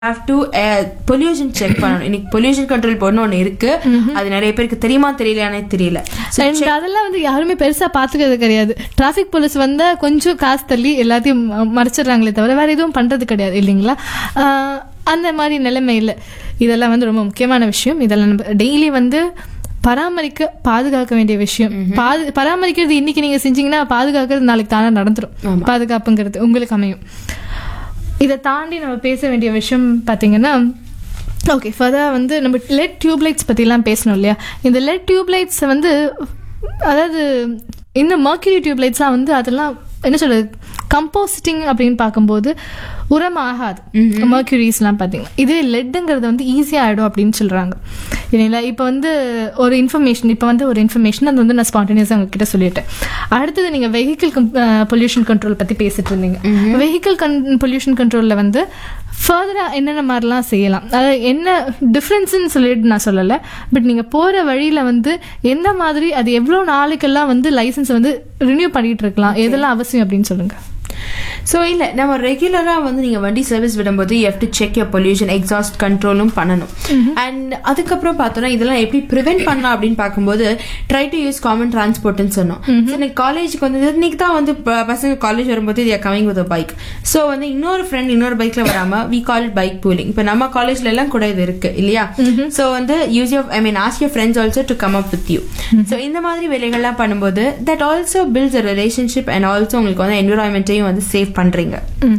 Have to pollution check பண்ணணும் இன்னைக்கு pollution control போர்டுன்னு ஒன்று இருக்கு அது நிறைய பேருக்கு தெரியுமா தெரியலையானே தெரியல So, அண்ட் அதெல்லாம் வந்து யாருமே பெருசா பாத்துக்கிறது கிடையாது டிராஃபிக் போலீஸ் வந்தா கொஞ்சம் காசு தள்ளி எல்லாத்தையும் ம- மறைச்சிடுறாங்களே தவிர வேற எதுவும் பண்றது கிடையாது இல்லைங்களா ஆஹ் அந்த மாதிரி நிலைமை இல்லை இதெல்லாம் வந்து ரொம்ப முக்கியமான விஷயம் இதெல்லாம் நம்ம டெய்லி வந்து பராமரிக்க பாதுகாக்க வேண்டிய விஷயம் பாது பராமரிக்கிறது இன்னைக்கு நீங்க செஞ்சீங்கன்னா பாதுகாக்கிறது நாளைக்கு தானே நடந்துரும் பாதுகாப்புங்கிறது உங்களுக்கு அமையும் இதை தாண்டி நம்ம பேச வேண்டிய விஷயம் பார்த்தீங்கன்னா ஓகே ஃபர்தர் வந்து நம்ம லெட் டியூப்லைட்ஸ் பற்றிலாம் பேசணும் இல்லையா இந்த லெட் டியூப்லைட்ஸை வந்து அதாவது இந்த மர்க்யூரி டியூப்லைட்ஸ்லாம் வந்து அதெல்லாம் என்ன சொல்றது கம்போஸ்டிங் அப்படின்னு பார்க்கும்போது உரம் ஆகாது மர்க்யூரிஸ்லாம் பார்த்தீங்கன்னா இதே லெட்டுங்கிறது வந்து ஈஸியாக ஆகிடும் அப்படின்னு சொல்கிறாங்க இல்லைங்களா இப்போ வந்து ஒரு இன்ஃபர்மேஷன் இப்போ வந்து ஒரு இன்ஃபர்மேஷன் அது வந்து நான் ஸ்பான்டேனியஸாக உங்ககிட்ட சொல்லிட்டேன் அடுத்தது நீங்கள் வெஹிக்கிள் பொல்யூஷன் கண்ட்ரோல் பற்றி பேசிட்டு இருந்தீங்க வெஹிக்கிள் கன் பொல்யூஷன் கண்ட்ரோலில் வந்து ஃபர்தராக என்னென்ன மாதிரிலாம் செய்யலாம் அதாவது என்ன டிஃப்ரென்ஸ்னு சொல்லிட்டு நான் சொல்லலை பட் நீங்கள் போகிற வழியில் வந்து எந்த மாதிரி அது எவ்வளோ நாளைக்கெல்லாம் வந்து லைசன்ஸ் வந்து ரினியூ பண்ணிட்டு இருக்கலாம் எதெல்லாம் அவசியம் அப்படின்னு சொல்லுங்கள் ஸோ இல்லை நம்ம ரெகுலராக வந்து நீங்கள் வண்டி சர்வீஸ் விடும்போது you to check your pollution exhaust கண்ட்ரோலும் பண்ணணும் அண்ட் அதுக்கப்புறம் பார்த்தோன்னா இதெல்லாம் எப்படி ப்ரிவென்ட் பண்ணலாம் அப்படின்னு பார்க்கும்போது ட்ரை டு யூஸ் காமன் டிரான்ஸ்போர்ட்னு சொன்னோம் So, எனக்கு காலேஜுக்கு வந்து இன்னைக்கு தான் வந்து ப- பசங்க காலேஜ் வரும்போது இது கமிங் வித் பைக் ஸோ வந்து இன்னொரு ஃப்ரெண்ட் இன்னொரு பைக்ல வராம we call it bike pooling இப்போ நம்ம காலேஜ்ல எல்லாம் கூட இது இருக்கு இல்லையா ஸோ வந்து use your I mean ask your friends also to come up with you so இந்த மாதிரி வேலைகள்லாம் பண்ணும்போது that also builds a relationship and also உங்களுக்கு வந்து என்விரான்மெண்ட்டையும் வந்து சேவ் பண்றீங்க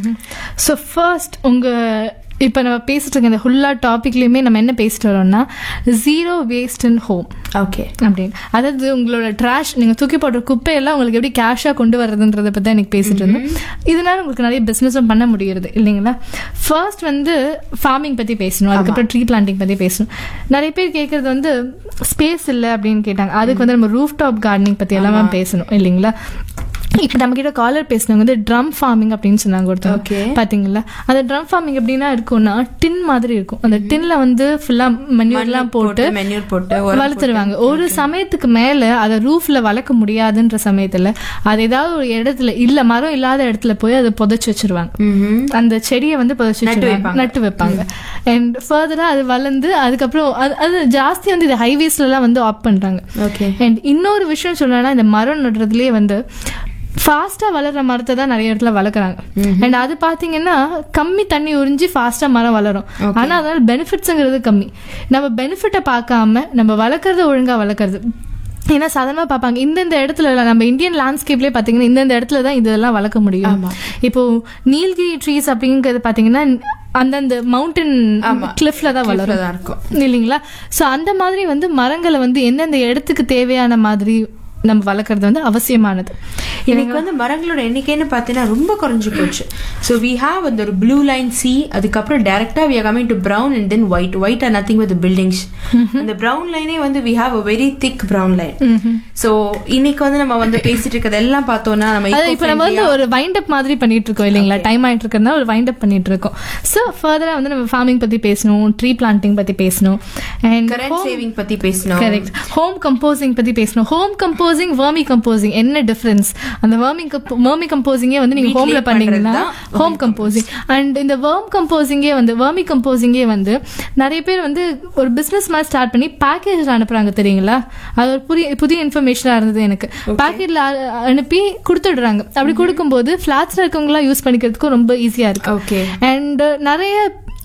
ஸோ ஃபர்ஸ்ட் உங்கள் இப்போ நம்ம பேசிட்டு இருக்க இந்த ஹுல்லா டாபிக்லேயுமே நம்ம என்ன பேசிட்டு வரோம்னா zero waste in home okay அப்படின்னு அதாவது உங்களோட ட்ராஷ் நீங்கள் தூக்கி போடுற குப்பையெல்லாம் உங்களுக்கு எப்படி கேஷாக கொண்டு வர்றதுன்றதை பற்றி தான் எனக்கு பேசிட்டு இருந்தோம் இதனால உங்களுக்கு நிறைய பிஸ்னஸும் பண்ண முடியுது இல்லைங்களா ஃபர்ஸ்ட் வந்து ஃபார்மிங் பற்றி பேசணும் அதுக்கப்புறம் ட்ரீ பிளான்டிங் பற்றி பேசணும் நிறைய பேர் கேட்குறது வந்து ஸ்பேஸ் இல்லை அப்படின்னு கேட்டாங்க அதுக்கு வந்து நம்ம ரூஃப் டாப் கார்டனிங் பற்றி எல்லாமே பேசணும் இல்லைங்களா இப்போ நம்ம கிட்ட காலர் பேசினவங்க வந்து ட்ரம் ஃபார்மிங் அப்படின்னு சொன்னாங்க ஒருத்தர் Okay. பாத்தீங்களா அந்த ட்ரம் ஃபார்மிங் எப்படின்னா இருக்கும்னா டின் மாதிரி இருக்கும் அந்த டின்ல வந்து ஃபுல்லா மன்யூர்லாம் போட்டு மென்யூர் போட்டு உரம் வளர்த்துருவாங்க ஒரு சமயத்துக்கு மேல அதை ரூஃப்ல வளர்க்க முடியாதுன்ற சமயத்துல அது ஏதாவது ஒரு இடத்துல இல்ல மரம் இல்லாத இடத்துல போய் அதை புதைச்சு வச்சிருவாங்க ம்ஹும். அந்த செடியை வந்து புதைச்சு நட்டு வச்சிருவாங்க வைப்பாங்க. நட்டு வைப்பாங்க அண்ட் ஃபர்தரா அது வளர்ந்து அதுக்கப்புறம் அது அது ஜாஸ்தி வந்து இது ஹைவேஸ்ல எல்லாம் வந்து ஆப் பண்றாங்க ஓகே அண்ட் இன்னொரு விஷயம் சொல்லணும்னா இந்த மரம் நடுறதுலயே வந்து ஃபாஸ்டா வளர்ற மரத்தை தான் நிறைய இடத்துல வளர்க்குறாங்க அண்ட் அது பாத்தீங்கன்னா கம்மி தண்ணி உறிஞ்சி ஃபாஸ்டா மரம் வளரும் ஆனா அதனால பெனிஃபிட்ஸுங்கிறது கம்மி நம்ம பெனிஃபிட்டை பார்க்காம நம்ம வளர்க்குறத ஒழுங்கா வளர்க்குறது ஏன்னா சாதாரணமாக பார்ப்பாங்க இந்தந்த இடத்துல எல்லாம் நம்ம இந்தியன் லேண்ட்ஸ்கேப்லேயே பார்த்தீங்கன்னா இந்தந்த இடத்துல தான் இதெல்லாம் வளர்க்க முடியும் இப்போ நீல்கிரி ட்ரீஸ் அப்படிங்கிறது பார்த்தீங்கன்னா அந்தந்த மவுண்டன் கிளிஃப்ல தான் வளரும் தான் இருக்கும் இல்லைங்களா ஸோ அந்த மாதிரி வந்து மரங்களை வந்து எந்தெந்த இடத்துக்கு தேவையான மாதிரி நம்ம வளர்க்குறது வந்து அவசியமானது இன்னைக்கு வந்து மரங்களோட எண்ணிக்கைன்னு பார்த்தீங்கன்னா ரொம்ப குறைஞ்சு போச்சு ஸோ வி ஹாவ் அந்த ஒரு ப்ளூ லைன் சி அதுக்கப்புறம் டேரக்டா we coming to brown and then white white are nothing with buildings அந்த பிரவுன் லைனே வந்து we have a very thick brown line so இன்னைக்கு வந்து நம்ம வந்து பேசிட்டு இருக்கிறது எல்லாம் பார்த்தோம்னா நம்ம அது இப்போ நம்ம வந்து ஒரு வைண்ட் அப் மாதிரி பண்ணிட்டு இருக்கோம் இல்லைங்களா டைம் ஆயிட்டு இருக்கிறதா ஒரு வைண்ட் அப் பண்ணிட்டு இருக்கோம் ஸோ ஃபர்தரா வந்து நம்ம ஃபார்மிங் பத்தி பேசணும் ட்ரீ பிளான்டிங் பத்தி பேசணும் அண்ட் கரண்ட் சேவிங் பத்தி பேசணும் கரெக்ட் ஹோம் கம்போசிங் பத்தி பேசணும் ஹோம் கம்போசிங் வர்மி கம்போசிங் என்ன டிஃபரன்ஸ் அந்த வர்மி வர்மி கம்போசிங்கே வந்து நீங்க ஹோம்ல வீட்லயே பண்ணீங்கன்னா பண்றதுதான் ஹோம் கம்போசிங் அண்ட் இந்த வேர்ம் கம்போசிங்கே வந்து வர்மி கம்போசிங்கே வந்து நிறைய பேர் வந்து ஒரு பிசினஸ் மாதிரி ஸ்டார்ட் பண்ணி பேக்கேஜ் அனுப்புறாங்க தெரியுங்களா அது ஒரு புதிய புதிய இன்ஃபர்மேஷனா இருந்தது எனக்கு பேக்கெட்ல அனுப்பி கொடுத்துடுறாங்க அப்படி கொடுக்கும்போது ஃபிளாட்ஸ்ல இருக்கவங்களாம் யூஸ் பண்ணிக்கிறதுக்கும் ரொம்ப ஈஸியா இருக்கு ஓகே அண்ட் நிறைய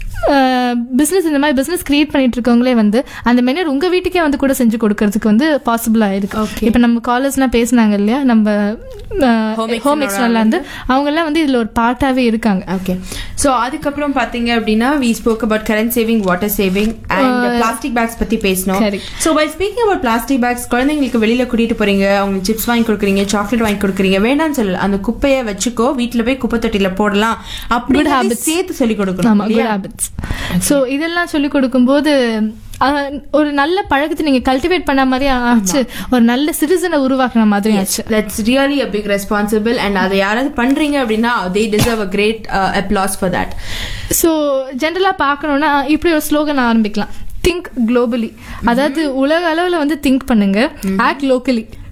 பிசினஸ் இந்த மாதிரி பிசினஸ் கிரியேட் பண்ணிட்டு இருக்கவங்களே வந்து அந்த மெனர் உங்க வீட்டுக்கே வந்து கூட செஞ்சு கொடுக்கறதுக்கு வந்து பாசிபிளா இருக்கு Okay. இப்போ நம்ம காலேஜ்லாம் பேசுனாங்க இல்லையா நம்ம Home ஹோம் எக்ஸ்ட்ரால வந்து அவங்க எல்லாம் வந்து இதுல ஒரு பார்ட்டாவே இருக்காங்க ஓகே சோ அதுக்கப்புறம் பாத்தீங்க அப்படின்னா we spoke about current saving water saving and plastic bags பத்தி பேசணும் Correct. So by speaking about plastic bags குழந்தைங்களுக்கு வெளியில கூட்டிட்டு போறீங்க அவங்களுக்கு சிப்ஸ் வாங்கி கொடுக்குறீங்க சாக்லேட் வாங்கி கொடுக்குறீங்க வேண்டாம்னு சொல்லல அந்த குப்பையை வச்சுக்கோ வீட்டுல போய் குப்பை தொட்டில போடலாம் அப்படி சேர்த்து சொல்லி கொடுக்கணும் ஆமா குட் ஹேபிட்ஸ் ஸோ இதெல்லாம் சொல்லி கொடுக்கும்போது அஹ், ஒரு நல்ல பழக்கத்தை நீங்க கல்டிவேட் பண்ண மாதிரி ஆச்சு ஒரு நல்ல சிட்டிசனை உருவாக்குன மாதிரி ஆச்சு that's really a big responsible and அதை யாராவது பண்றீங்க அப்படின்னா they deserve a great applause for that so ஜென்ரலா பார்க்கணும்னா இப்படி ஒரு ஸ்லோகன் ஆரம்பிக்கலாம் திங்க் குளோபலி அதாவது உலக அளவுல வந்து திங்க் பண்ணுங்க ஆக்ட் லோக்கலி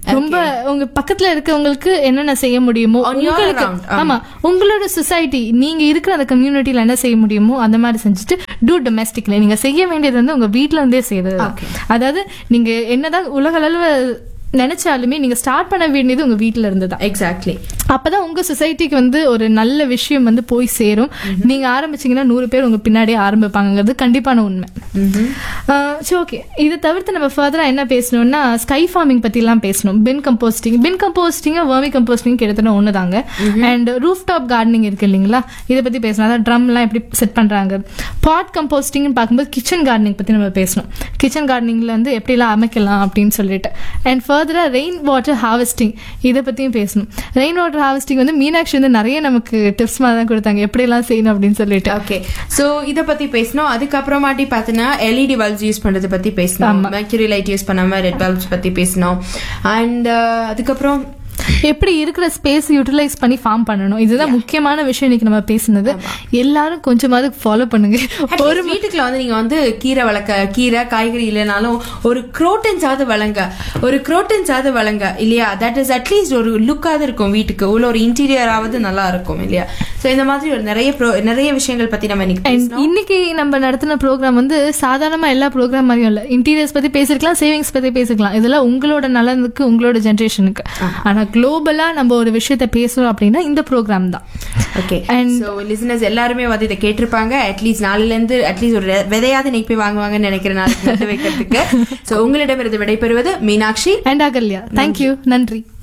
ரொம்ப உங்க பக்கத்துல இருக்கவங்களுக்கு என்னென்ன செய்ய முடியுமோ On your உங்களுக்கு around, ஆமா உங்களோட சொசைட்டி நீங்க இருக்கிற அந்த கம்யூனிட்டில என்ன செய்ய முடியுமோ அந்த மாதிரி செஞ்சுட்டு டூ டொமஸ்டிக்ல நீங்க செய்ய வேண்டியது வந்து உங்க வீட்ல இருந்தே செய்யறது தான். அதாவது நீங்க என்னதான் உலக அளவுல நினைச்சாலுமே நீங்க ஸ்டார்ட் பண்ண வேண்டியது உங்க வீட்ல இருந்து தான் எக்ஸாக்ட்லி அப்பதான் உங்க சொசைட்டிக்கு வந்து ஒரு நல்ல விஷயம் வந்து போய் சேரும் நீங்க ஆரம்பிச்சீங்கன்னா நூறு பேர் உங்க பின்னாடியே ஆரம்பிப்பாங்கிறது கண்டிப்பான உண்மை சரி ஓகே இதை தவிர்த்து நம்ம ஃபர்தரா என்ன பேசணும்னா ஸ்கை ஃபார்மிங் பத்தி எல்லாம் பேசணும் bin composting bin composting vermi composting கிட்டத்தட்ட ஒண்ணுதாங்க அண்ட் ரூஃப் டாப் கார்டனிங் இருக்கு இல்லைங்களா இதை பத்தி பேசணும் அதாவது ட்ரம் எல்லாம் எப்படி செட் பண்றாங்க பாட் கம்போஸ்டிங் பார்க்கும்போது கிச்சன் கார்டனிங் பத்தி நம்ம பேசணும் கிச்சன் கார்டனிங்ல வந்து எப்படிலாம் அமைக்கலாம் அப்படின்னு சொல்லிட்டு அண்ட் ஃபர்தரா ரெயின் வாட்டர் ஹார்வெஸ்டிங் இதை பத்தியும் பேசணும் ரெயின் வாட்டர் ஹார்வெஸ்டிங் வந்து மீனாட்சி வந்து நிறைய நமக்கு டிப்ஸ் மாதிரி தான் கொடுத்தாங்க எப்படியெல்லாம் செய்யணும் அப்படின்னு சொல்லிட்டு ஓகே சோ இத பத்தி பேசணும் அதுக்கப்புறமாட்டி பாத்தீங்கன்னா எல்இடி பல்ப்ஸ் யூஸ் பண்றது பத்தி பேசணும் மெர்க்யூரி லைட் யூஸ் பண்ணாம ரெட் பல்ப்ஸ் பத்தி பேசணும் அண்ட் அதுக்கப்புறம் எப்படி இருக்கிற ஸ்பேஸ் யூட்டிலைஸ் பண்ணி ஃபார்ம் பண்ணணும் இதுதான் முக்கியமான விஷயம் இன்னைக்கு நம்ம பேசுனது எல்லாரும் கொஞ்சமாவது ஃபாலோ பண்ணுங்க ஒரு வீட்டுக்குள்ள வந்து நீங்க வந்து கீரை வளர்க்க கீரை காய்கறி இல்லைனாலும் ஒரு குரோட்டன்ஸாவது வளங்க ஒரு குரோட்டன்ஸாவது வளங்க இல்லையா தட் இஸ் அட்லீஸ்ட் ஒரு லுக்காவது இருக்கும் வீட்டுக்கு உள்ள ஒரு இன்டீரியராவது நல்லா இருக்கும் இல்லையா சோ இந்த மாதிரி ஒரு நிறைய pro- நிறைய விஷயங்கள் பத்தி நம்ம இன்னைக்கு And பேசணும் இன்னைக்கு நம்ம நடத்தின ப்ரோக்ராம் வந்து சாதாரணமா எல்லா ப்ரோக்ராம் மாதிரியும் இல்ல இன்டீரியர்ஸ் பத்தி பேசிருக்கலாம் சேவிங்ஸ் பத்தி பேசிக்கலாம் இதெல்லாம் உங்களோட நலனுக்கு உங்களோட ஜென்ரேஷனுக்கு ஆனா குளோபலா நம்ம ஒரு விஷயத்த பேசுறோம் அப்படின்னா இந்த ப்ரோக்ராம் தான் ஓகே And- சோ லிசனர்ஸ் எல்லாருமே வந்து இதை கேட்டிருப்பாங்க அட்லீஸ்ட் நாளைல இருந்து அட்லீஸ்ட் ஒரு விதையாவது இன்னைக்கு போய் வாங்குவாங்கன்னு நினைக்கிறேன் நாளைக்கு நட்டு வைக்கிறதுக்கு சோ உங்களிடமிருந்து விடைபெறுவது மீனாட்சி அண்ட் அகல்யா தேங்க்யூ நன்றி